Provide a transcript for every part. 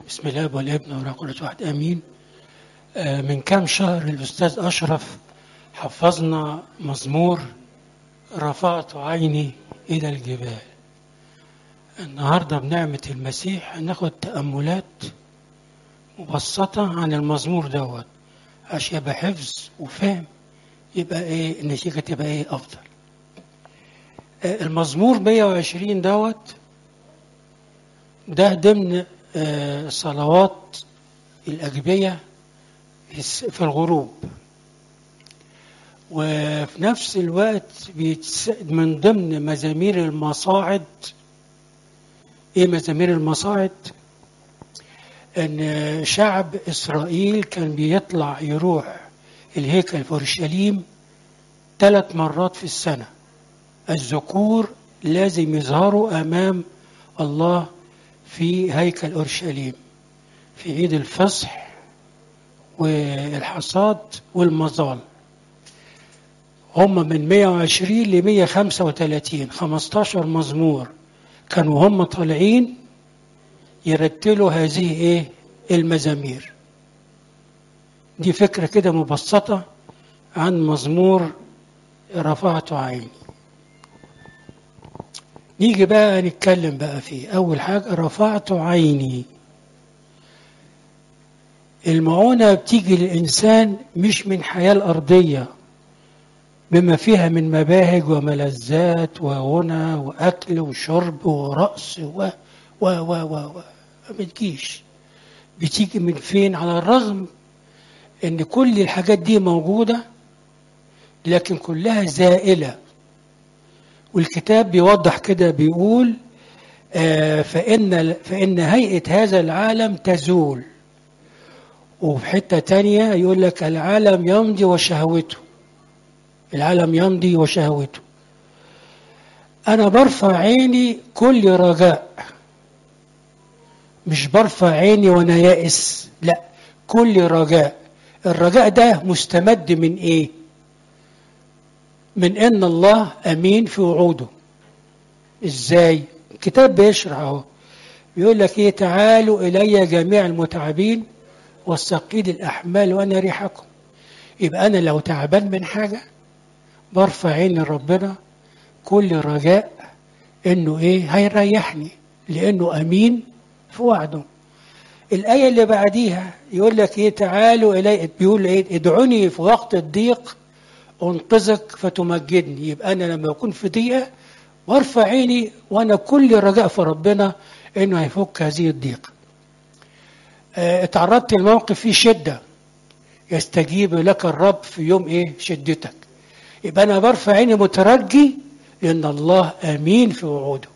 بسم الله والابن والروح القدس واحد امين آه، من كام شهر الاستاذ اشرف حفظنا مزمور رفعت عيني الى الجبال النهارده بنعمه المسيح هناخد تاملات مبسطه عن المزمور دوت عشان يبقى حفظ وفهم يبقى ايه النتيجه تبقى ايه افضل آه، المزمور 120 دوت ده ضمن آه، صلوات الأجبية في الس- في الغروب وفي نفس الوقت بيتس- من ضمن مزامير المصاعد ايه مزامير المصاعد ان شعب اسرائيل كان بيطلع يروح الهيكل في اورشليم ثلاث مرات في السنه الذكور لازم يظهروا امام الله في هيكل اورشليم في عيد الفصح والحصاد والمظال هم من 120 ل 135 15 مزمور كانوا هم طالعين يرتلوا هذه ايه المزامير دي فكرة كده مبسطة عن مزمور رفعت عيني نيجي بقى نتكلم بقى فيه أول حاجة رفعت عيني المعونة بتيجي للإنسان مش من حياة الأرضية بما فيها من مباهج وملذات وغنى وأكل وشرب ورقص و و و و و ما بتجيش بتيجي من فين على الرغم إن كل الحاجات دي موجودة لكن كلها زائلة والكتاب بيوضح كده بيقول آه، فإن فإن هيئة هذا العالم تزول وفي حتة تانية يقول لك العالم يمضي وشهوته العالم يمضي وشهوته أنا برفع عيني كل رجاء مش برفع عيني وأنا يائس لا كل رجاء الرجاء ده مستمد من إيه؟ من ان الله امين في وعوده ازاي الكتاب بيشرح اهو بيقول لك ايه تعالوا الي جميع المتعبين والثقيل الاحمال وانا ريحكم يبقى انا لو تعبان من حاجه برفع عيني لربنا كل رجاء انه ايه هيريحني لانه امين في وعده الايه اللي بعديها يقول لك ايه تعالوا الي بيقول ايه ادعوني في وقت الضيق انقذك فتمجدني يبقى انا لما اكون في ضيقه وارفع عيني وانا كل رجاء في ربنا انه هيفك هذه الضيقه. آه، اتعرضت لموقف فيه شده يستجيب لك الرب في يوم ايه؟ شدتك. يبقى انا برفع عيني مترجي لان الله امين في وعوده.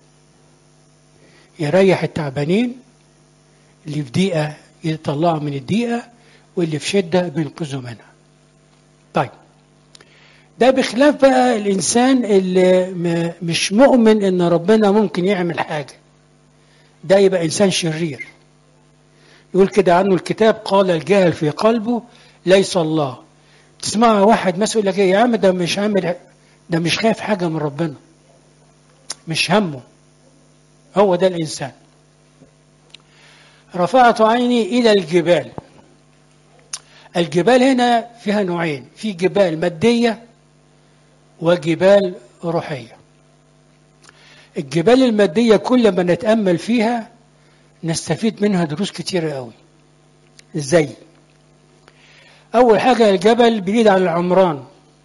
يريح التعبانين اللي في ضيقه يطلعوا من الضيقه واللي في شده بينقذوا منها. طيب ده بخلاف بقى الإنسان اللي م- مش مؤمن إن ربنا ممكن يعمل حاجة ده يبقى إنسان شرير يقول كده عنه الكتاب قال الجاهل في قلبه ليس الله تسمع واحد مثلا يقول لك إيه يا عم ده مش عامل ده مش خايف حاجة من ربنا مش همه هو ده الإنسان رفعت عيني إلى الجبال الجبال هنا فيها نوعين في جبال مادية وجبال روحية الجبال المادية كل ما نتأمل فيها نستفيد منها دروس كتيرة قوي ازاي أول حاجة الجبل بعيد عن العمران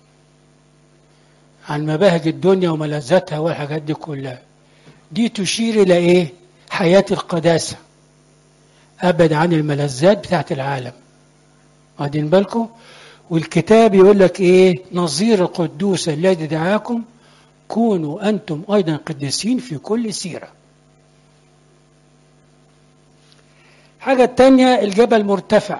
عن مباهج الدنيا وملذاتها والحاجات دي كلها دي تشير إلى إيه حياة القداسة أبعد عن الملذات بتاعت العالم واخدين بالكم والكتاب يقول لك ايه نظير القدوس الذي دعاكم كونوا انتم ايضا قديسين في كل سيره حاجة التانية الجبل مرتفع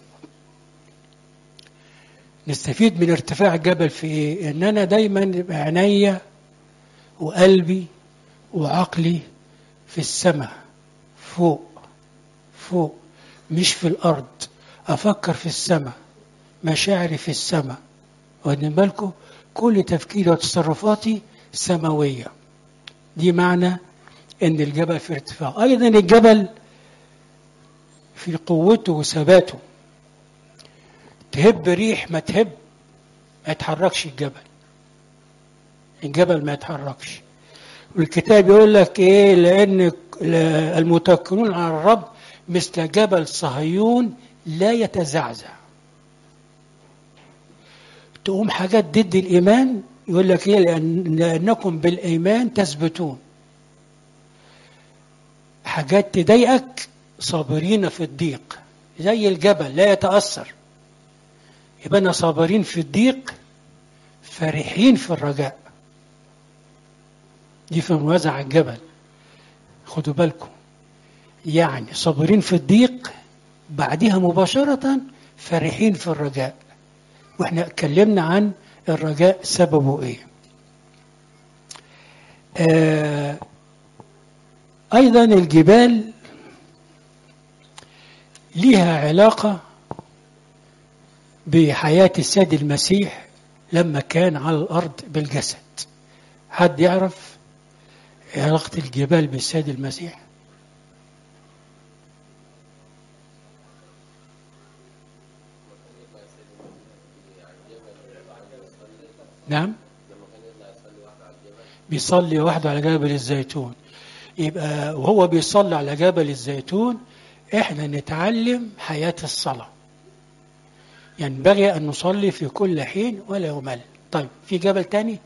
نستفيد من ارتفاع الجبل في ايه ان انا دايما يبقى عينيا وقلبي وعقلي في السماء فوق فوق مش في الارض افكر في السماء مشاعري في السماء واخدين بالكم كل تفكيري وتصرفاتي سماويه دي معنى ان الجبل في ارتفاع ايضا الجبل في قوته وثباته تهب ريح ما تهب ما يتحركش الجبل الجبل ما يتحركش والكتاب يقول لك ايه لان المتوكلون على الرب مثل جبل صهيون لا يتزعزع تقوم حاجات ضد الايمان يقول لك ايه لأن لانكم بالايمان تثبتون حاجات تضايقك صابرين في الضيق زي الجبل لا يتاثر يبقى انا صابرين في الضيق فرحين في الرجاء دي في موازع الجبل خدوا بالكم يعني صابرين في الضيق بعدها مباشرة فرحين في الرجاء واحنا اتكلمنا عن الرجاء سببه ايه آه ايضا الجبال ليها علاقة بحياة السيد المسيح لما كان على الأرض بالجسد حد يعرف علاقة الجبال بالسيد المسيح نعم بيصلي وحده على جبل الزيتون يبقى وهو بيصلي على جبل الزيتون احنا نتعلم حياة الصلاة ينبغي أن نصلي في كل حين ولا يمل طيب في جبل تاني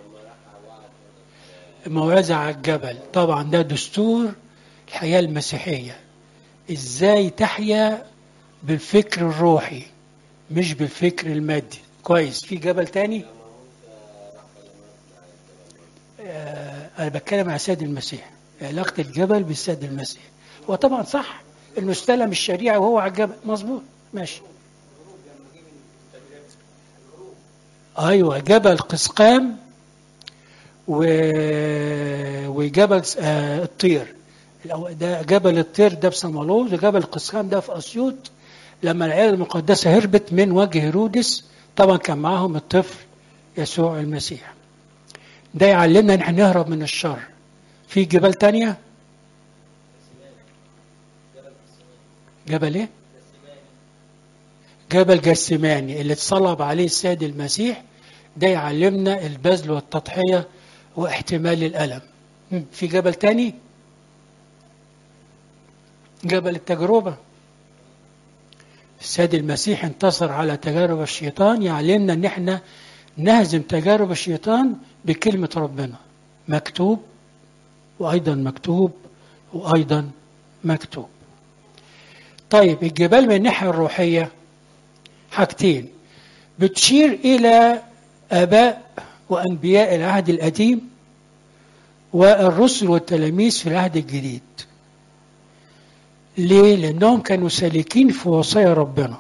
موعظة على الجبل طبعا ده دستور الحياة المسيحية ازاي تحيا بالفكر الروحي مش بالفكر المادي كويس في جبل تاني آه انا بتكلم على السيد المسيح علاقة الجبل بالسيد المسيح وطبعا صح انه استلم الشريعة وهو على الجبل مظبوط ماشي ايوه جبل قسقام و... وجبل آه الطير ده جبل الطير ده في صمالوز وجبل قسقام ده في اسيوط لما العيله المقدسه هربت من وجه هيرودس طبعا كان معاهم الطفل يسوع المسيح ده يعلمنا ان احنا نهرب من الشر في جبال تانية جبل ايه جبل جسماني اللي اتصلب عليه السيد المسيح ده يعلمنا البذل والتضحية واحتمال الألم في جبل تاني جبل التجربة السيد المسيح انتصر على تجارب الشيطان يعلمنا ان احنا نهزم تجارب الشيطان بكلمة ربنا مكتوب وأيضا مكتوب وأيضا مكتوب طيب الجبال من الناحية الروحية حاجتين بتشير إلى آباء وأنبياء العهد القديم والرسل والتلاميذ في العهد الجديد ليه؟ لأنهم كانوا سالكين في وصايا ربنا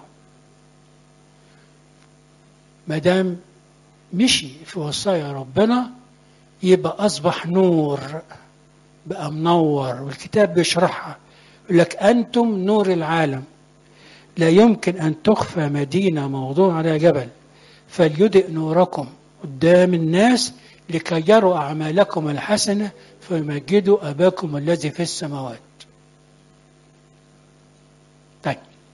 ما دام مشي في وصايا ربنا يبقى أصبح نور بقى منور والكتاب بيشرحها يقول لك أنتم نور العالم لا يمكن أن تخفى مدينة موضوع على جبل فليدئ نوركم قدام الناس لكي يروا أعمالكم الحسنة فيمجدوا أباكم الذي في السماوات طيب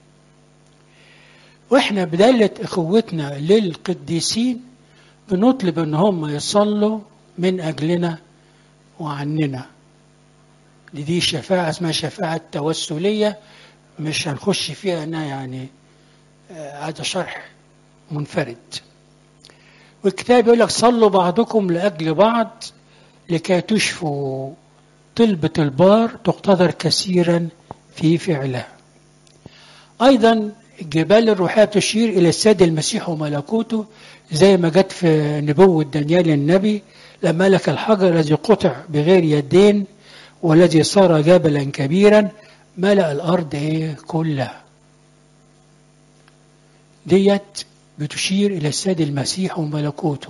واحنا بدالة اخوتنا للقديسين بنطلب ان هم يصلوا من اجلنا وعننا دي شفاعة اسمها شفاعة توسلية مش هنخش فيها انا يعني هذا شرح منفرد والكتاب يقول لك صلوا بعضكم لاجل بعض لكي تشفوا طلبة البار تقتدر كثيرا في فعلها ايضا الجبال الروحية تشير الى السيد المسيح وملكوته زي ما جت في نبوة دانيال النبي لما لك الحجر الذي قطع بغير يدين والذي صار جبلا كبيرا ملأ الأرض إيه كلها ديت بتشير إلى السيد المسيح وملكوته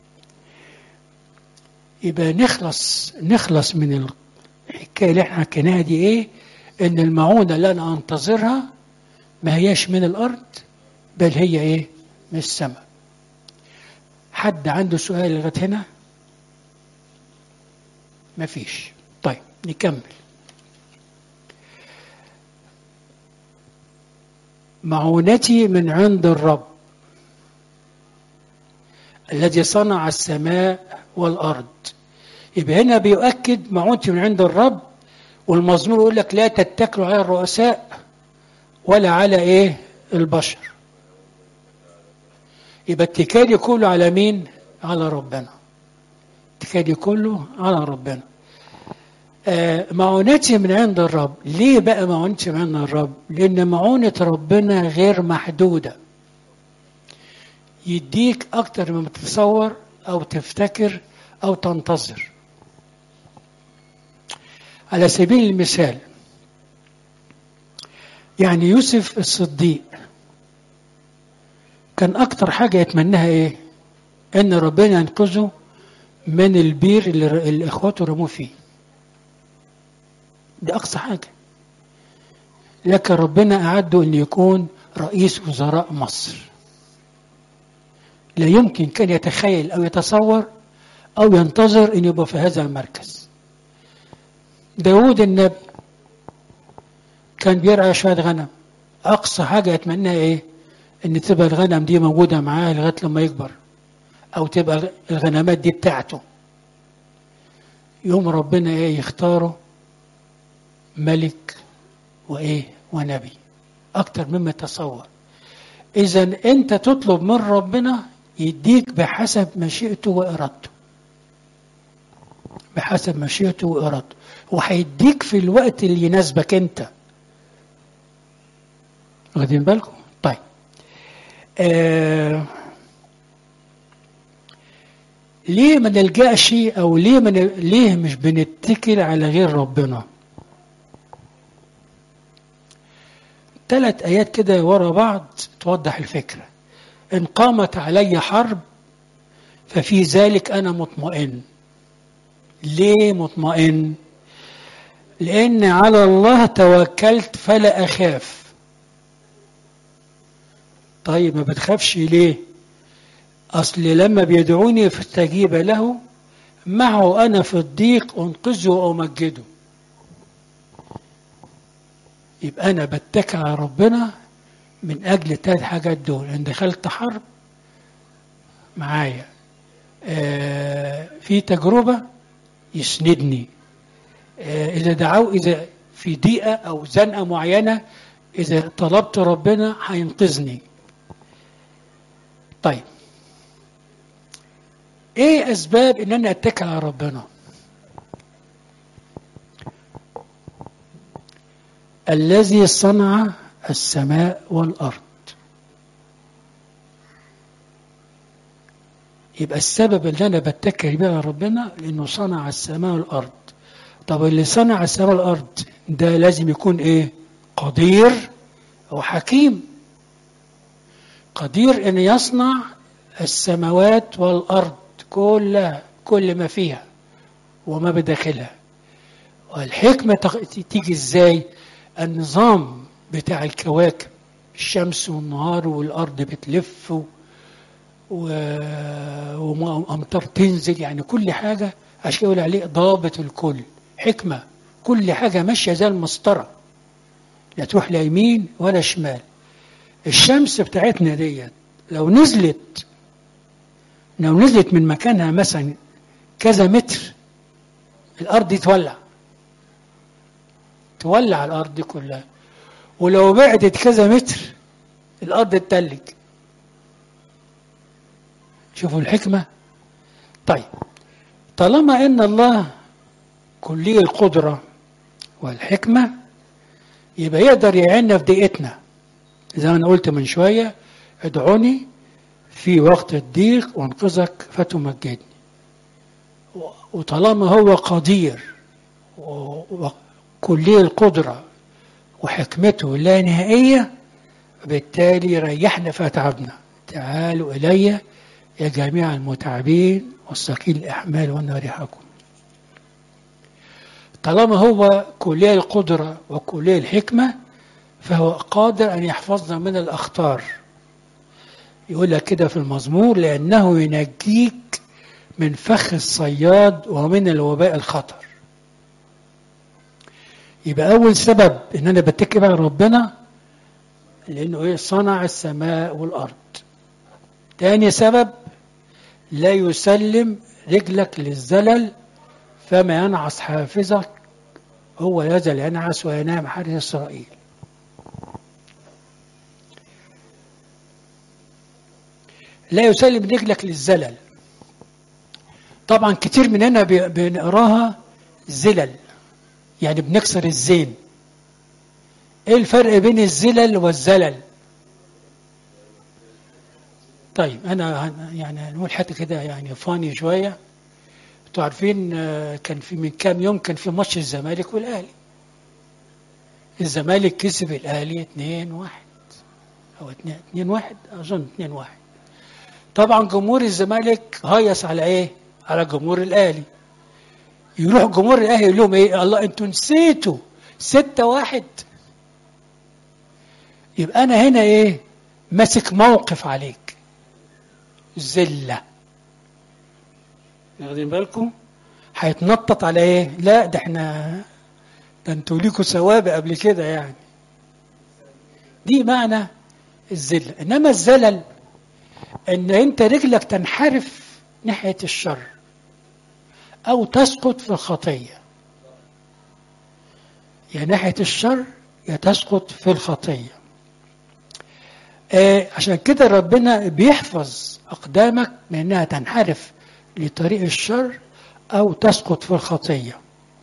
يبقى نخلص نخلص من الحكاية اللي احنا حكيناها دي ايه ان المعونة اللي انا انتظرها ما هياش من الارض بل هي ايه من السماء حد عنده سؤال لغايه هنا مفيش طيب نكمل معونتي من عند الرب الذي صنع السماء والأرض يبقى هنا بيؤكد معونتي من عند الرب والمزمور يقول لك لا تتكلوا على الرؤساء ولا على ايه البشر يبقى اتكالي كله على مين على ربنا اتكالي كله على ربنا آه معونتي من عند الرب ليه بقى معونتي من عند الرب لان معونة ربنا غير محدودة يديك اكتر مما تتصور او تفتكر او تنتظر على سبيل المثال يعني يوسف الصديق كان أكتر حاجة يتمناها إيه؟ إن ربنا ينقذه من البير اللي اللي إخواته رموه فيه. دي أقصى حاجة. لكن ربنا أعده أن يكون رئيس وزراء مصر. لا يمكن كان يتخيل أو يتصور أو ينتظر أن يبقى في هذا المركز. داود النبي كان بيرعى شوية غنم أقصى حاجة يتمناها إيه؟ إن تبقى الغنم دي موجودة معاه لغاية لما يكبر أو تبقى الغنمات دي بتاعته يوم ربنا إيه يختاره ملك وإيه ونبي أكتر مما تصور إذا أنت تطلب من ربنا يديك بحسب مشيئته وإرادته بحسب مشيئته وإرادته وهيديك في الوقت اللي يناسبك أنت واخدين بالكم؟ طيب آه ليه ما نلجأش أو ليه من ليه مش بنتكل على غير ربنا؟ ثلاث آيات كده ورا بعض توضح الفكرة. إن قامت علي حرب ففي ذلك أنا مطمئن. ليه مطمئن؟ لأن على الله توكلت فلا أخاف. طيب ما بتخافش ليه أصل لما بيدعوني فاستجيب له معه أنا في الضيق أنقذه وأمجده يبقى أنا بتكل على ربنا من أجل الثلاث حاجات دول إن دخلت حرب معايا آه في تجربة يسندني آه إذا دعوا إذا في ضيقة أو زنقة معينة إذا طلبت ربنا هينقذني طيب ايه اسباب ان انا اتكل على ربنا الذي صنع السماء والارض يبقى السبب اللي انا بتكل بيه على ربنا لانه صنع السماء والارض طب اللي صنع السماء والارض ده لازم يكون ايه قدير وحكيم قدير ان يصنع السماوات والارض كلها كل ما فيها وما بداخلها والحكمة تيجي ازاي النظام بتاع الكواكب الشمس والنهار والأرض بتلف و... وأمطار تنزل يعني كل حاجة عشان يقول عليه ضابط الكل حكمة كل حاجة ماشية زي المسطرة لا تروح لا يمين ولا شمال الشمس بتاعتنا ديت لو نزلت لو نزلت من مكانها مثلا كذا متر الارض تولع تولع الارض دي كلها ولو بعدت كذا متر الارض تتلج شوفوا الحكمه طيب طالما ان الله كلي القدره والحكمه يبقى يقدر يعيننا في ضيقتنا زي ما انا قلت من شويه ادعوني في وقت الضيق وانقذك فتمجدني وطالما هو قدير وكلي القدرة وحكمته لا نهائية بالتالي ريحنا في أتعابنا تعالوا إلي يا جميع المتعبين والثقيل الأحمال وأنا ريحكم طالما هو كلي القدرة وكلي الحكمة فهو قادر أن يحفظنا من الأخطار يقول لك كده في المزمور لأنه ينجيك من فخ الصياد ومن الوباء الخطر يبقى أول سبب إن أنا بتكل على ربنا لأنه إيه صنع السماء والأرض تاني سبب لا يسلم رجلك للزلل فما ينعس حافظك هو يزل ينعس وينام حارس إسرائيل لا يسلم رجلك للزلل طبعا كتير مننا بي- بنقراها زلل يعني بنكسر الزين ايه الفرق بين الزلل والزلل طيب انا هن- يعني هنقول حته كده يعني فاني شويه انتوا عارفين آه، كان في من كام يوم كان في ماتش الزمالك والاهلي الزمالك كسب الاهلي 2 1 او 2 2 1 اظن 2 1 طبعا جمهور الزمالك هيص على ايه على جمهور الاهلي يروح جمهور الاهلي يقول لهم ايه الله انتوا نسيتوا 6 1 يبقى انا هنا ايه ماسك موقف عليك زله واخدين بالكم هيتنطط على ايه لا ده احنا ده انتوا ليكوا ثواب قبل كده يعني دي معنى الذله انما الزلل ان انت رجلك تنحرف ناحيه الشر او تسقط في الخطيه يا ناحيه الشر يا تسقط في الخطيه آه عشان كده ربنا بيحفظ اقدامك من انها تنحرف لطريق الشر او تسقط في الخطيه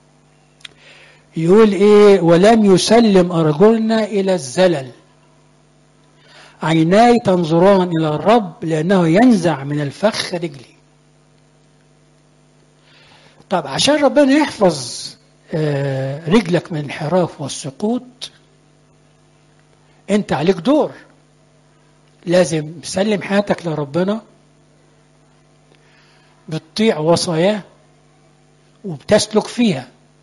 يقول ايه ولم يسلم ارجلنا الى الزلل عيناي تنظران الى الرب لانه ينزع من الفخ رجلي طب عشان ربنا يحفظ آه، رجلك من الانحراف والسقوط انت عليك دور لازم تسلم حياتك لربنا بتطيع وصاياه وبتسلك فيها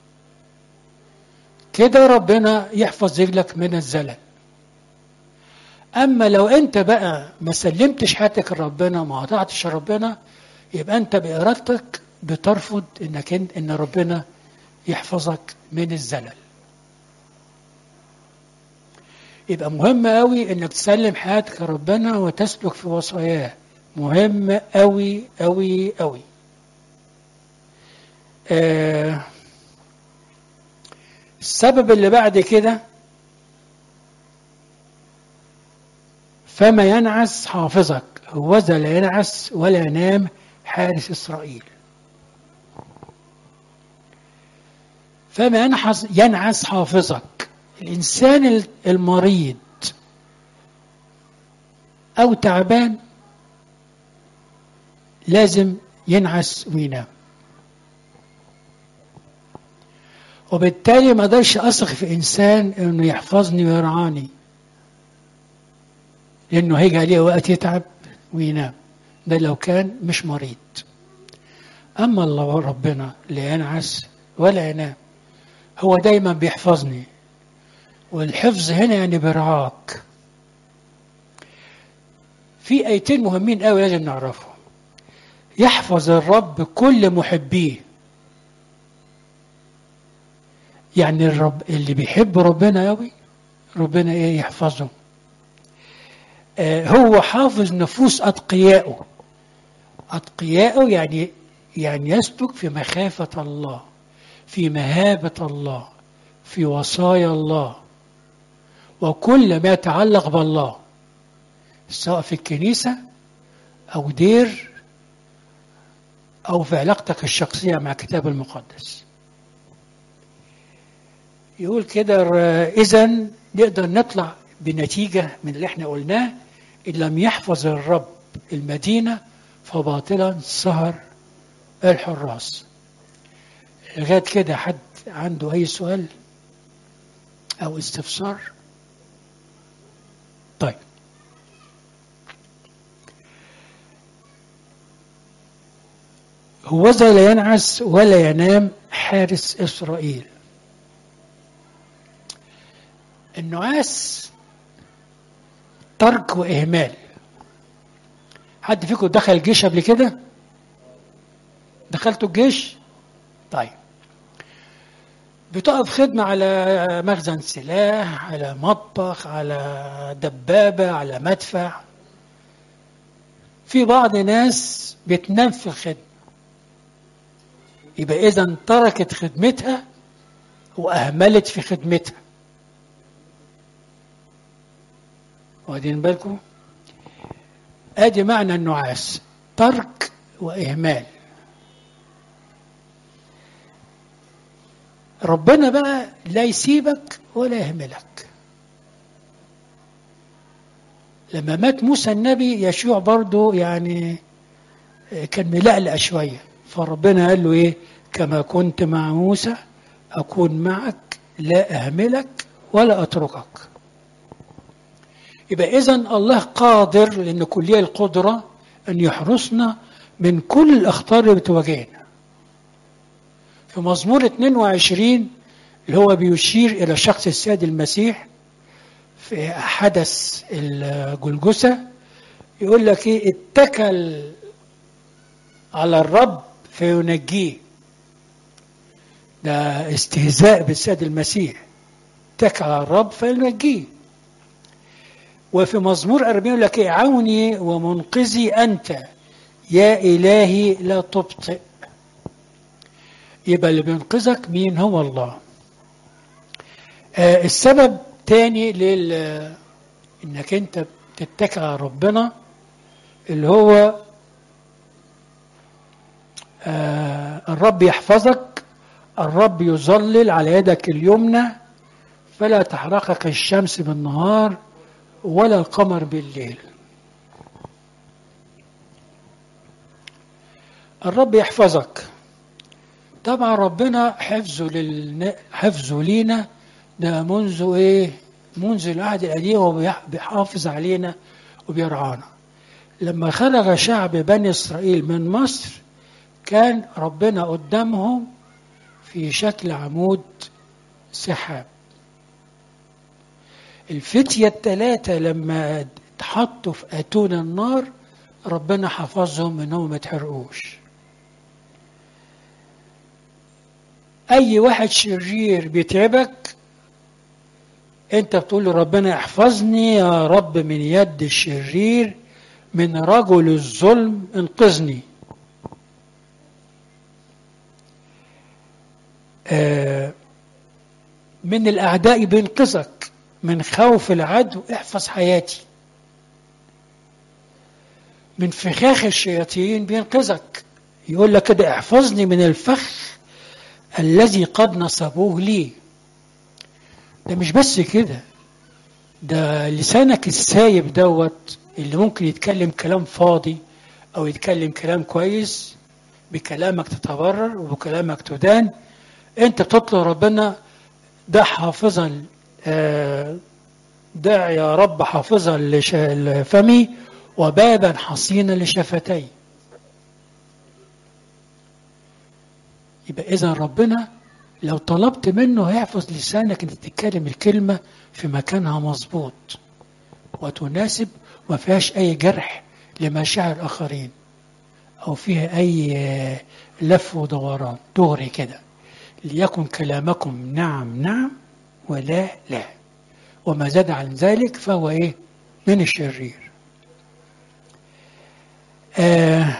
كده ربنا يحفظ رجلك من الزلل اما لو انت بقى ما سلمتش حياتك لربنا ما قطعتش ربنا يبقى انت بارادتك بترفض انك إن- ان ربنا يحفظك من الزلل يبقى مهم قوي انك تسلم حياتك لربنا وتسلك في وصاياه مهم قوي قوي قوي آه السبب اللي بعد كده فما ينعس حافظك هو ذا لا ينعس ولا ينام حارس إسرائيل فما ينحس ينعس حافظك الإنسان المريض أو تعبان لازم ينعس وينام وبالتالي ما اقدرش اثق في انسان انه يحفظني ويرعاني لانه هيجي عليه وقت يتعب وينام ده لو كان مش مريض اما الله ربنا لا ينعس ولا ينام هو دايما بيحفظني والحفظ هنا يعني برعاك في ايتين مهمين قوي لازم نعرفهم يحفظ الرب كل محبيه يعني الرب اللي بيحب ربنا قوي ربنا ايه يحفظه آه هو حافظ نفوس اتقيائه اتقيائه يعني يعني يسلك في مخافة الله في مهابة الله في وصايا الله وكل ما يتعلق بالله سواء في الكنيسة أو دير أو في علاقتك الشخصية مع الكتاب المقدس يقول كده إذا نقدر نطلع بنتيجة من اللي احنا قلناه إن لم يحفظ الرب المدينة فباطلا سهر الحراس لغاية كده حد عنده أي سؤال أو استفسار طيب هوذا لا ينعس ولا ينام حارس إسرائيل النعاس ترك وإهمال حد فيكم دخل الجيش قبل كده دخلتوا الجيش طيب بتقف خدمة على مخزن سلاح على مطبخ على دبابة على مدفع في بعض ناس بتنام في الخدمة يبقى إذا تركت خدمتها وأهملت في خدمتها واخدين بالكم ادي معنى النعاس ترك واهمال ربنا بقى لا يسيبك ولا يهملك لما مات موسى النبي يشوع برضه يعني كان ملقلق شويه فربنا قال له ايه كما كنت مع موسى اكون معك لا اهملك ولا اتركك يبقى إذا الله قادر لأن كلية القدرة أن يحرسنا من كل الأخطار اللي بتواجهنا. في مزمور 22 اللي هو بيشير إلى شخص السيد المسيح في حدث الجلجسة يقول لك إيه اتكل على الرب فينجيه. ده استهزاء بالسيد المسيح. اتكل على الرب فينجيه. وفي مزمور 40 يقول لك عوني ومنقذي أنت يا إلهي لا تبطئ يبقى اللي بينقذك مين هو الله آه السبب تاني لل انك انت تتكل على ربنا اللي هو آه الرب يحفظك الرب يظلل على يدك اليمنى فلا تحرقك الشمس بالنهار ولا القمر بالليل الرب يحفظك طبعا ربنا حفظه للن... حفظه لينا ده منذ ايه منذ العهد القديم وبيحافظ علينا وبيرعانا لما خرج شعب بني اسرائيل من مصر كان ربنا قدامهم في شكل عمود سحاب الفتية الثلاثة لما اتحطوا في أتون النار ربنا حفظهم انهم ما يتحرقوش اي واحد شرير بيتعبك انت بتقول له ربنا احفظني يا رب من يد الشرير من رجل الظلم انقذني آه من الاعداء بينقذك من خوف العدو احفظ حياتي من فخاخ الشياطين بينقذك يقول لك كده احفظني من الفخ الذي قد نصبوه لي ده مش بس كده ده لسانك السايب دوت اللي ممكن يتكلم كلام فاضي او يتكلم كلام كويس بكلامك تتبرر وبكلامك تدان انت تطلب ربنا ده حافظا دع يا رب حافظا لفمي وبابا حصينا لشفتي يبقى اذا ربنا لو طلبت منه هيحفظ لسانك انك تتكلم الكلمه في مكانها مظبوط وتناسب وما فيهاش اي جرح لمشاعر اخرين او فيها اي لف ودوران دغري كده ليكن كلامكم نعم نعم ولا لا وما زاد عن ذلك فهو ايه من الشرير آه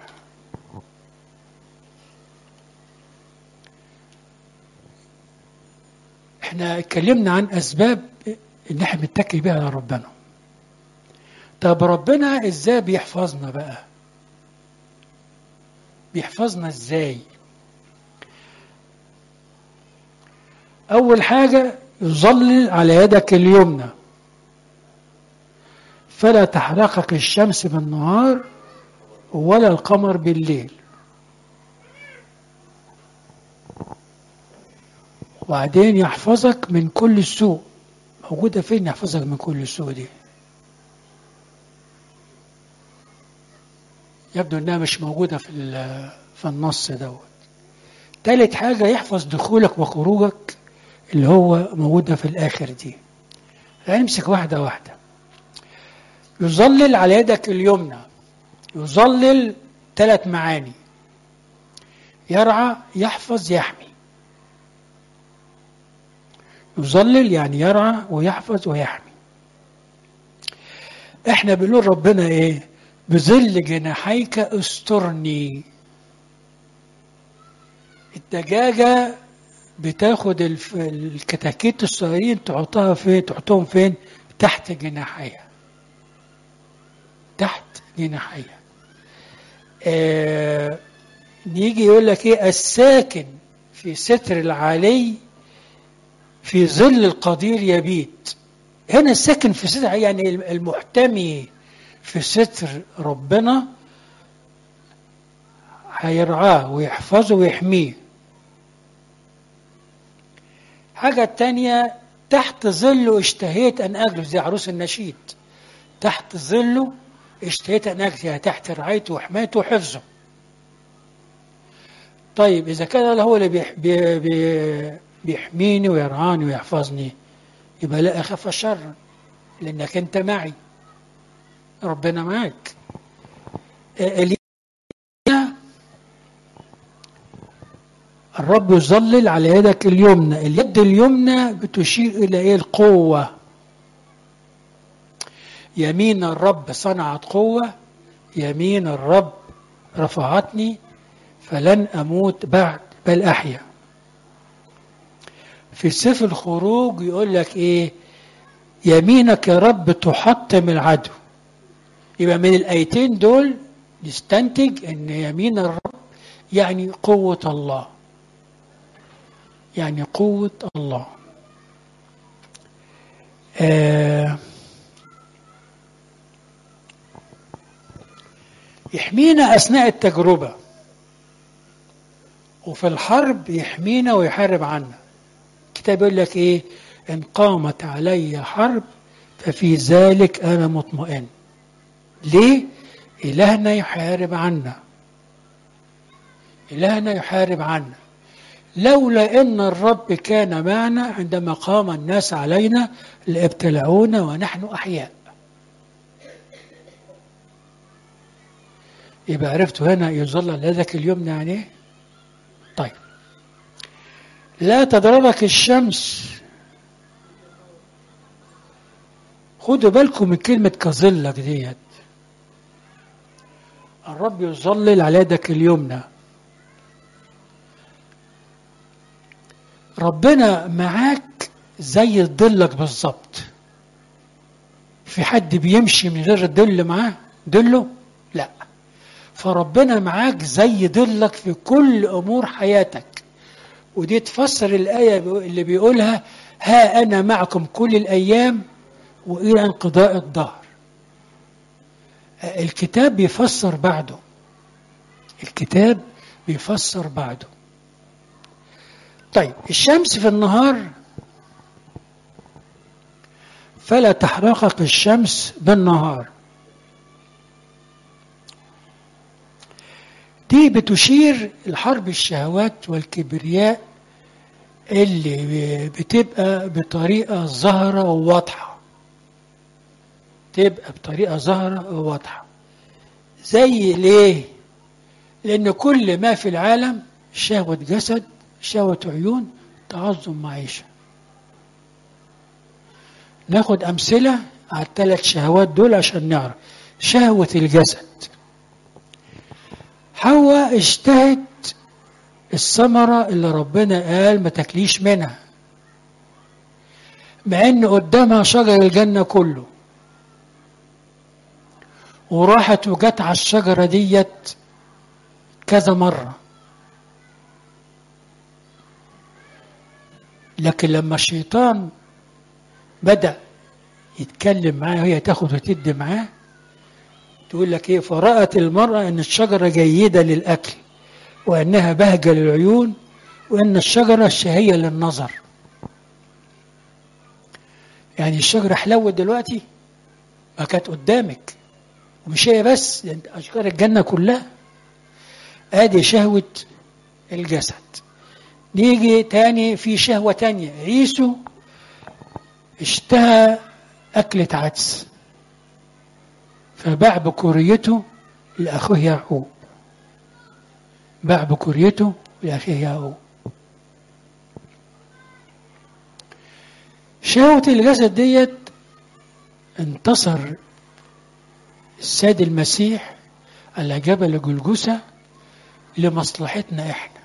احنا اتكلمنا عن اسباب ان احنا بنتكل بيها على ربنا طب ربنا ازاي بيحفظنا بقى بيحفظنا ازاي اول حاجه يظلل على يدك اليمنى فلا تحرقك الشمس بالنهار ولا القمر بالليل وبعدين يحفظك من كل سوء موجودة فين يحفظك من كل سوء دي يبدو انها مش موجودة في في النص دوت تالت حاجة يحفظ دخولك وخروجك اللي هو موجودة في الآخر دي هنمسك واحدة واحدة يظلل على يدك اليمنى يظلل ثلاث معاني يرعى يحفظ يحمي يظلل يعني يرعى ويحفظ ويحمي احنا بنقول ربنا ايه بظل جناحيك استرني الدجاجة بتاخد الف- الكتاكيت الصغيرين تحطها فين تحطهم فين تحت جناحيها تحت جناحيها آه نيجي يقول لك ايه الساكن في ستر العلي في ظل القدير يبيت هنا الساكن في ستر يعني المحتمي في ستر ربنا هيرعاه ويحفظه ويحميه حاجة تانية تحت ظله اشتهيت أن أجلس زي عروس النشيد تحت ظله اشتهيت أن أجلس يعني تحت رعايته وحمايته وحفظه طيب إذا كان الله هو اللي بيح بي بي بيحميني ويرعاني ويحفظني يبقى لا أخاف شرا لأنك أنت معي ربنا معك إلي الرب يظلل على يدك اليمنى اليد اليمنى بتشير إلى إيه القوة يمين الرب صنعت قوة يمين الرب رفعتني فلن أموت بعد بل أحيا في سفر الخروج يقول لك إيه يمينك يا رب تحطم العدو يبقى من الآيتين دول نستنتج أن يمين الرب يعني قوة الله يعني قوة الله آه يحمينا أثناء التجربة وفي الحرب يحمينا ويحارب عنا الكتاب يقول لك إيه إن قامت علي حرب ففي ذلك أنا مطمئن ليه إلهنا يحارب عنا إلهنا يحارب عنا لولا ان الرب كان معنا عندما قام الناس علينا لابتلعونا ونحن احياء يبقى عرفتوا هنا يظل يدك اليمنى يعني ايه طيب لا تضربك الشمس خدوا بالكم من كلمة كظلك ديت الرب يظلل على يدك اليمنى ربنا معاك زي ظلك بالظبط في حد بيمشي من غير الظل معاه ظله لا فربنا معاك زي ظلك في كل امور حياتك ودي تفسر الايه اللي بيقولها ها انا معكم كل الايام والى انقضاء الدهر الكتاب بيفسر بعده الكتاب بيفسر بعده طيب الشمس في النهار فلا تحرقك الشمس بالنهار دي بتشير لحرب الشهوات والكبرياء اللي بتبقى بطريقة ظاهرة وواضحة تبقى بطريقة ظاهرة وواضحة زي ليه؟ لأن كل ما في العالم شهوة جسد شهوة عيون تعظم معيشة ناخد أمثلة على الثلاث شهوات دول عشان نعرف شهوة الجسد حواء اشتهت الثمرة اللي ربنا قال ما تاكليش منها مع ان قدامها شجر الجنة كله وراحت وجت على الشجرة ديت كذا مرة لكن لما الشيطان بدأ يتكلم معاه وهي تاخد وتدي معاه تقول لك ايه فرأت المرأة ان الشجرة جيدة للأكل وأنها بهجة للعيون وأن الشجرة شهية للنظر يعني الشجرة حلوة دلوقتي ما كانت قدامك ومش هي بس انت أشجار الجنة كلها ادي شهوة الجسد نيجي تاني في شهوة تانية عيسو اشتهى أكلة عدس فباع بكوريته لأخوه يعقوب باع بكوريته لأخيه يعقوب شهوة الجسد ديت انتصر السيد المسيح على جبل جلجسة لمصلحتنا احنا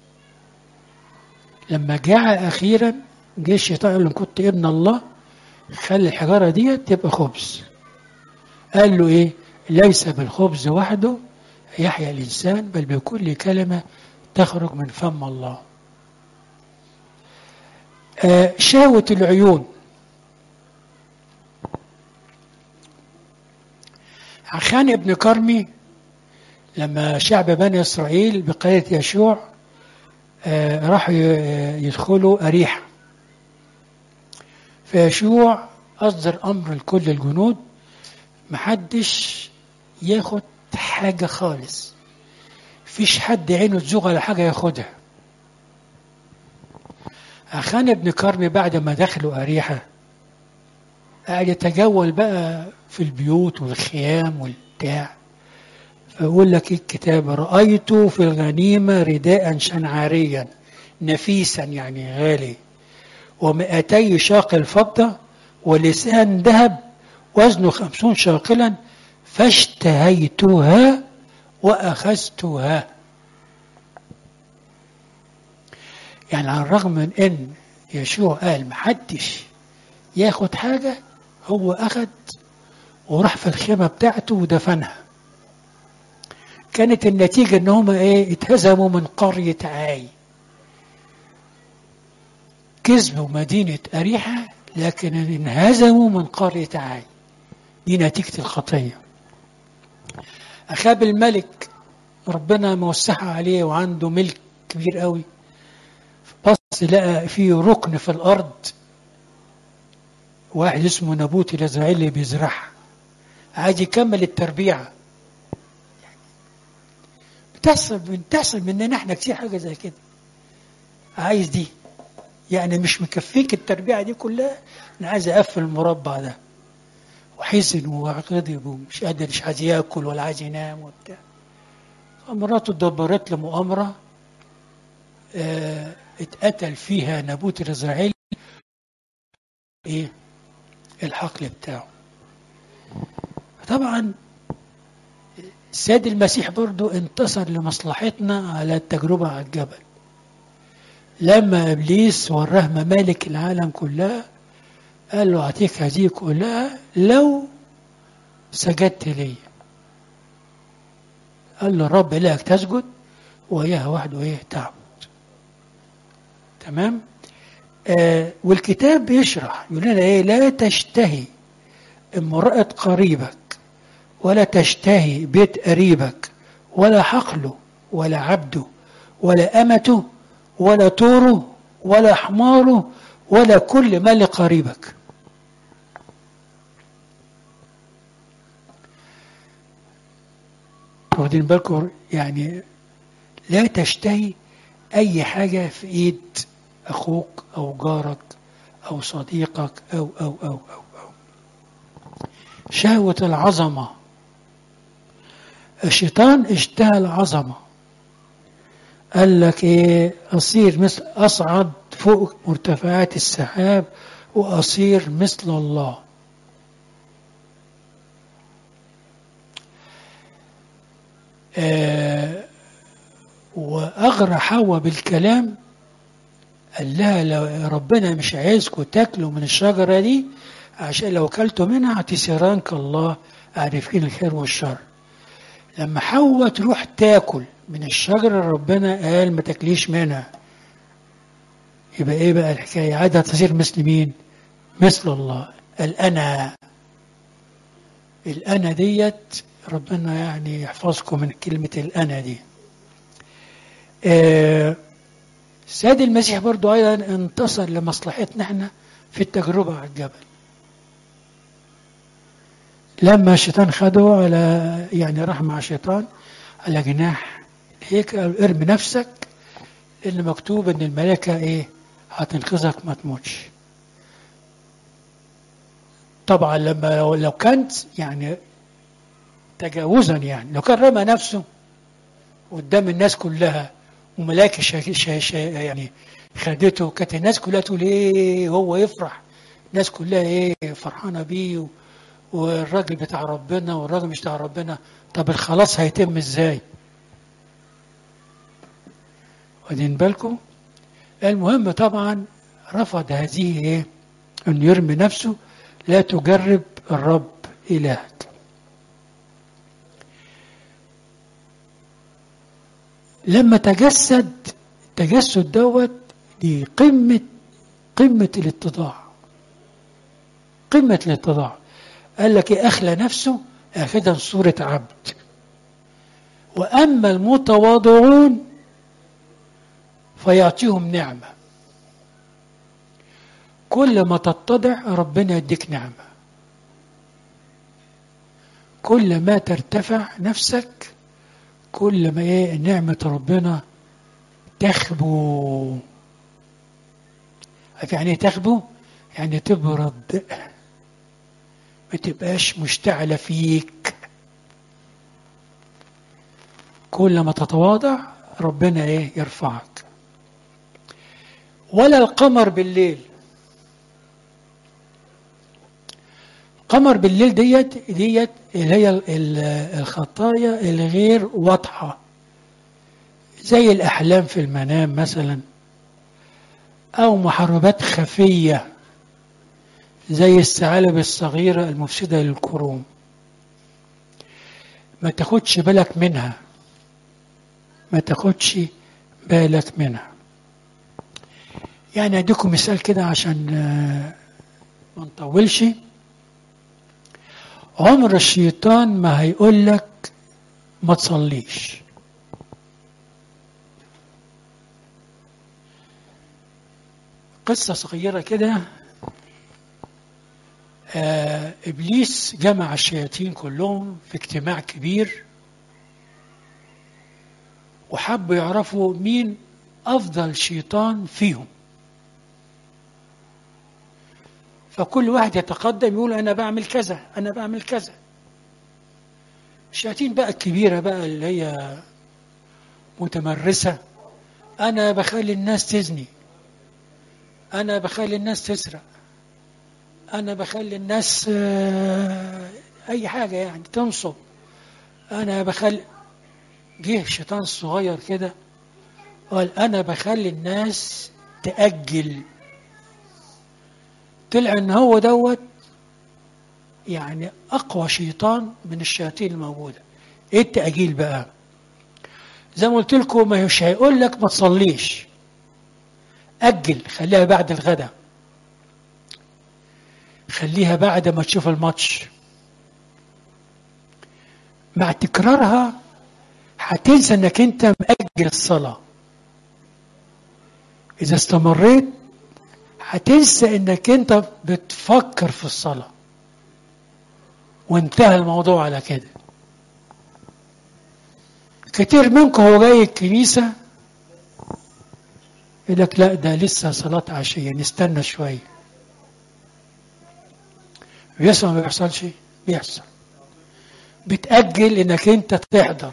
لما جاع اخيرا جه الشيطان قال له إن كنت ابن الله خلي الحجارة ديت تبقى خبز قال له ايه ليس بالخبز وحده يحيا الإنسان بل بكل كلمة تخرج من فم الله آه شهوة العيون عخان ابن كرمي لما شعب بني إسرائيل بقيادة يشوع آه راحوا يدخلوا أريحة فيشوع أصدر أمر لكل الجنود محدش ياخد حاجة خالص فيش حد عينه تزوغ على حاجة ياخدها أخان ابن كرمي بعد ما دخلوا أريحة قاعد يتجول بقى في البيوت والخيام والبتاع فيقول لك الكتاب رأيت في الغنيمة رداء شنعاريا نفيسا يعني غالي ومئتي شاقل فضة ولسان ذهب وزنه خمسون شاقلا فاشتهيتها وأخذتها يعني على الرغم من ان يشوع قال محدش ياخد حاجة هو أخد وراح في الخيمة بتاعته ودفنها كانت النتيجة ان هم ايه اتهزموا من قرية عاي كسبوا مدينة أريحة لكن انهزموا من قرية عاي دي نتيجة الخطية أخاب الملك ربنا موسعها عليه وعنده ملك كبير قوي بص لقى فيه ركن في الأرض واحد اسمه نبوت الإسرائيلي بيزرعها عايز يكمل التربيعة بتحصل بتحصل مننا احنا كتير حاجة زي كده عايز دي يعني مش مكفيك التربيعة دي كلها انا عايز اقفل المربع ده وحزن وغضب ومش قادر مش عايز ياكل ولا عايز ينام وبتاع فمراته دبرت له مؤامرة اه اتقتل فيها نابوت الإسرائيلي ايه الحقل بتاعه طبعا السيد المسيح برضو انتصر لمصلحتنا على التجربة على الجبل لما إبليس وراه ممالك العالم كلها قال له أعطيك هذه كلها لو سجدت لي قال له رب إلهك تسجد وإياها وحده إيه تعبد تمام آه والكتاب بيشرح يقول لنا إيه لا تشتهي امرأة قريبك ولا تشتهي بيت قريبك ولا حقله ولا عبده ولا أمته ولا طوره ولا حماره ولا كل ما لقريبك واخدين بالكم يعني لا تشتهي أي حاجة في إيد أخوك أو جارك أو صديقك أو أو أو أو, أو. شهوة العظمة الشيطان اشتهى العظمة قال لك ايه أصير مثل أصعد فوق مرتفعات السحاب وأصير مثل الله آه وأغرى حواء بالكلام قال لها لو ربنا مش عايزكم تاكلوا من الشجرة دي عشان لو كلتوا منها هتصيران كالله عارفين الخير والشر لما حواء تروح تاكل من الشجرة ربنا قال ما تاكليش منها يبقى ايه بقى الحكاية عادة تصير مثل مين مثل الله الأنا الأنا ديت ربنا يعني يحفظكم من كلمة الأنا دي آه سيد المسيح برضو أيضا انتصر لمصلحتنا احنا في التجربة على الجبل لما الشيطان خده على يعني راح مع الشيطان على جناح هيك ارمي نفسك لان مكتوب ان الملائكه ايه هتنقذك ما تموتش طبعا لما لو, لو كانت يعني تجاوزا يعني لو كان رمى نفسه قدام الناس كلها وملائكه شا شا شا يعني خدته كانت الناس كلها تقول ايه هو يفرح الناس كلها ايه فرحانه بيه و- والراجل بتاع ربنا والراجل مش بتاع ربنا طب الخلاص هيتم ازاي واخدين بالكم المهم طبعا رفض هذه ايه ان يرمي نفسه لا تجرب الرب الهك لما تجسد التجسد دوت دي قمة قمة الاتضاع قمة الاتضاع قال لك إيه أخلى نفسه أخذا صورة عبد وأما المتواضعون فيعطيهم نعمة كل ما تتضع ربنا يديك نعمة كل ما ترتفع نفسك كل ما ايه نعمة ربنا تخبو عارف يعني ايه تخبو يعني تبرد ما تبقاش مشتعلة فيك كل ما تتواضع ربنا ايه يرفعك ولا القمر بالليل قمر بالليل ديت ديت اللي هي ال- ال- الخطايا الغير واضحة زي الأحلام في المنام مثلا أو محاربات خفية زي الثعالب الصغيرة المفسدة للكروم ما تاخدش بالك منها ما تاخدش بالك منها يعني أديكم مثال كده عشان آه، ما نطولش عمر الشيطان ما هيقول لك ما تصليش قصة صغيرة كده آه إبليس جمع الشياطين كلهم في اجتماع كبير وحبوا يعرفوا مين أفضل شيطان فيهم فكل واحد يتقدم يقول أنا بعمل كذا أنا بعمل كذا الشياطين بقى الكبيرة بقى اللي هي متمرسة أنا بخلي الناس تزني أنا بخلي الناس تسرق أنا بخلي الناس آه، أي حاجة يعني تنصب أنا بخلي جه شيطان صغير كده قال أنا بخلي الناس تأجل طلع إن هو دوت يعني أقوى شيطان من الشياطين الموجودة إيه التأجيل بقى؟ زي ما قلت لكم ما مش هيقول لك ما تصليش أجل خليها بعد الغداء خليها بعد ما تشوف الماتش مع تكرارها هتنسى انك انت مأجل الصلاة اذا استمريت هتنسى انك انت بتفكر في الصلاة وانتهى الموضوع على كده كتير منكم هو جاي الكنيسة يقول لك لا ده لسه صلاة عشية نستنى شوية بيحصل ما بيحصلش بيحصل بتأجل انك انت تحضر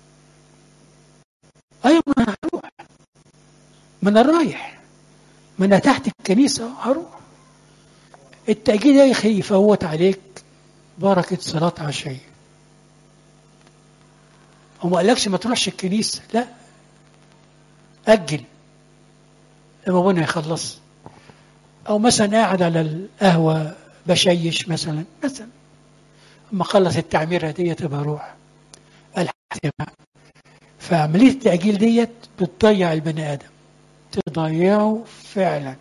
ايوه ما انا هروح ما انا رايح ما انا تحت الكنيسة أهو هروح التأجيل يا اخي يفوت عليك بركة صلاة عشية هو ما قالكش ما تروحش الكنيسة لا أجل لما ابونا يخلص أو مثلا قاعد على القهوة بشيش مثلا مثلا اما اخلص التعميره ديت ابقى اروح الحق فعمليه التاجيل ديت بتضيع البني ادم تضيعه فعلا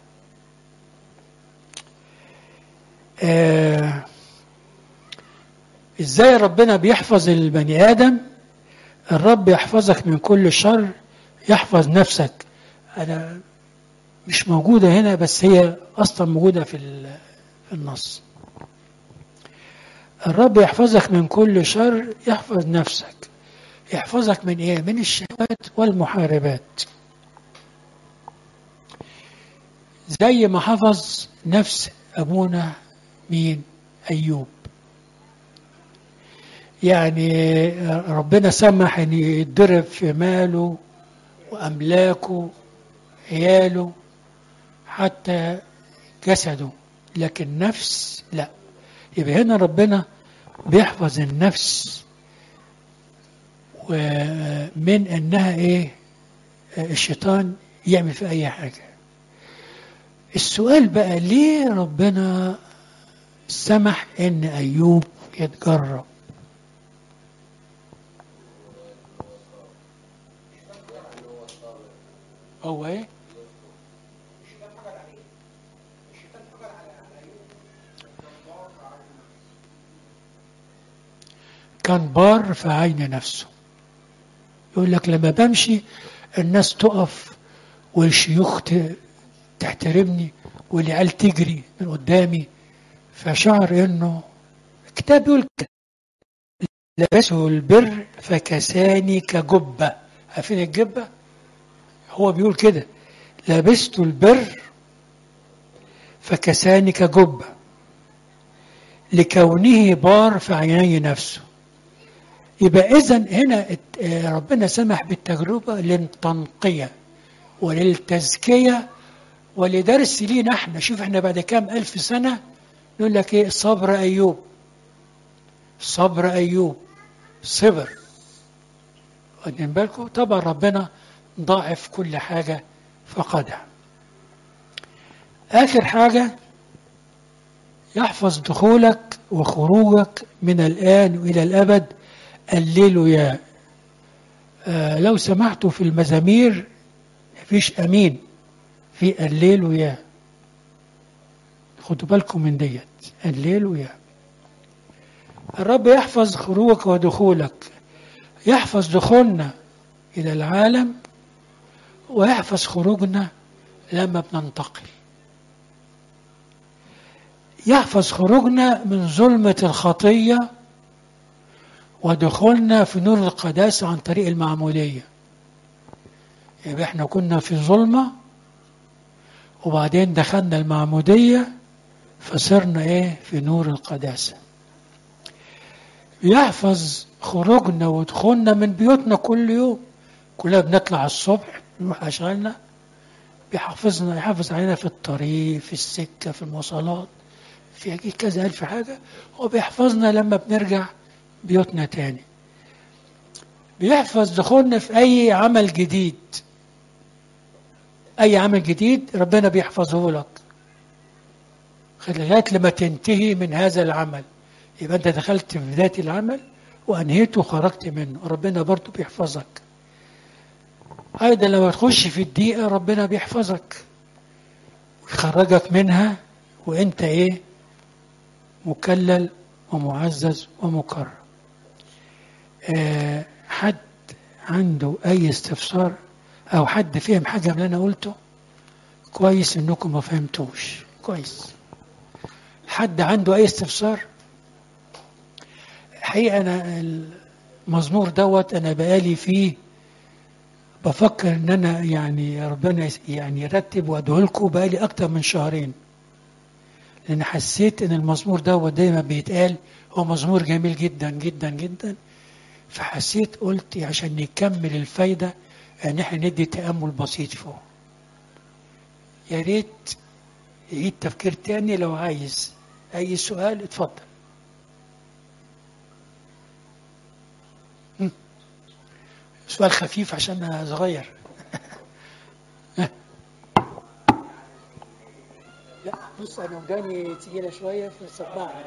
آه ازاي ربنا بيحفظ البني ادم الرب يحفظك من كل شر يحفظ نفسك انا مش موجوده هنا بس هي اصلا موجوده في في النص الرب يحفظك من كل شر يحفظ نفسك يحفظك من ايه من الشهوات والمحاربات زي ما حفظ نفس ابونا مين ايوب يعني ربنا سمح ان يتضرب في ماله واملاكه عياله حتى جسده لكن نفس لا يبقى هنا ربنا بيحفظ النفس ومن انها ايه الشيطان يعمل في اي حاجه السؤال بقى ليه ربنا سمح ان ايوب يتجرب هو ايه كان بار في عين نفسه يقول لك لما بمشي الناس تقف والشيوخ ت- تحترمني والعيال تجري من قدامي فشعر انه الكتاب بيقول كده، لبسه البر فكساني كجبة عارفين الجبة هو بيقول كده لبست البر فكساني كجبة لكونه بار في عيني نفسه يبقى إذا هنا ات- آه، ربنا سمح بالتجربة للتنقية وللتزكية ولدرس لينا احنا شوف احنا بعد كام ألف سنة نقول لك ايه صبر أيوب صبر أيوب صبر واخدين بالكم طبعا ربنا ضاعف كل حاجة فقدها آخر حاجة يحفظ دخولك وخروجك من الآن وإلى الأبد الليل يا آه لو سمحتوا في المزامير مفيش أمين في الليل ويا خدوا بالكم من ديت الليل ويا الرب يحفظ خروجك ودخولك يحفظ دخولنا إلى العالم ويحفظ خروجنا لما بننتقل يحفظ خروجنا من ظلمة الخطية ودخولنا في نور القداسة عن طريق المعمودية يبقى احنا كنا في ظلمة وبعدين دخلنا المعمودية فصرنا ايه في نور القداسة يحفظ خروجنا ودخولنا من بيوتنا كل يوم كلنا بنطلع الصبح نروح أشغالنا بيحافظنا يحافظ علينا في الطريق في السكة في المواصلات في أكيد كذا ألف حاجة وبيحفظنا لما بنرجع بيوتنا تاني بيحفظ دخولنا في أي عمل جديد أي عمل جديد ربنا بيحفظه لك لغاية لما تنتهي من هذا العمل يبقى أنت دخلت في بداية العمل وأنهيته وخرجت منه ربنا برضه بيحفظك أيضا لما تخش في الدقيقة ربنا بيحفظك ويخرجك منها وأنت إيه مكلل ومعزز ومكرم آه حد عنده أي استفسار أو حد فهم حاجة من اللي أنا قلته كويس إنكم ما فهمتوش كويس حد عنده أي استفسار حقيقة أنا المزمور دوت أنا بقالي فيه بفكر إن أنا يعني ربنا يعني يرتب وأدعو لكم بقالي أكتر من شهرين لأن حسيت إن المزمور دوت دايما بيتقال هو مزمور جميل جدا جدا جدا فحسيت قلت عشان نكمل الفايدة ان احنا ندي تأمل بسيط فوق يا ريت يعيد تفكير تاني لو عايز اي سؤال اتفضل هم. سؤال خفيف عشان انا صغير لا بص انا وداني تقيله شويه في السماعه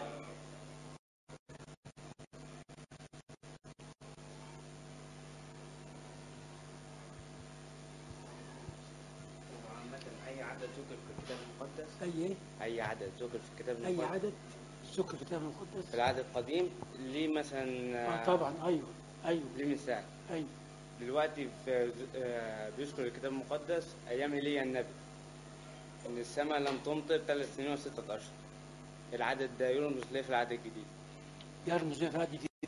أي عدد ذكر في الكتاب المقدس اي ايه أي عدد ذكر في الكتاب اي المقدس عدد سكر الكتاب المقدس في العهد القديم ليه مثلا آه طبعا ايوه ايوه ليه مثال ايوه دلوقتي في آه، بيذكر الكتاب المقدس أيام إيليا النبي إن السماء لم تمطر ثلاث سنين وستة أشهر العدد ده يرمز ليه في العهد الجديد يرمز الى هذه دي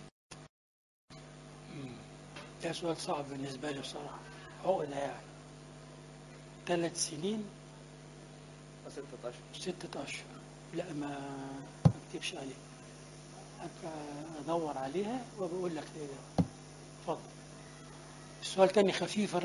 ده سؤال صعب بالنسبة لي بصراحة عقدة يعني ثلاث سنين وستة أشهر وستة أشهر لا ما ما اكتبش عليه أبقى أدور عليها وبقول لك إيه ده اتفضل السؤال تاني خفيف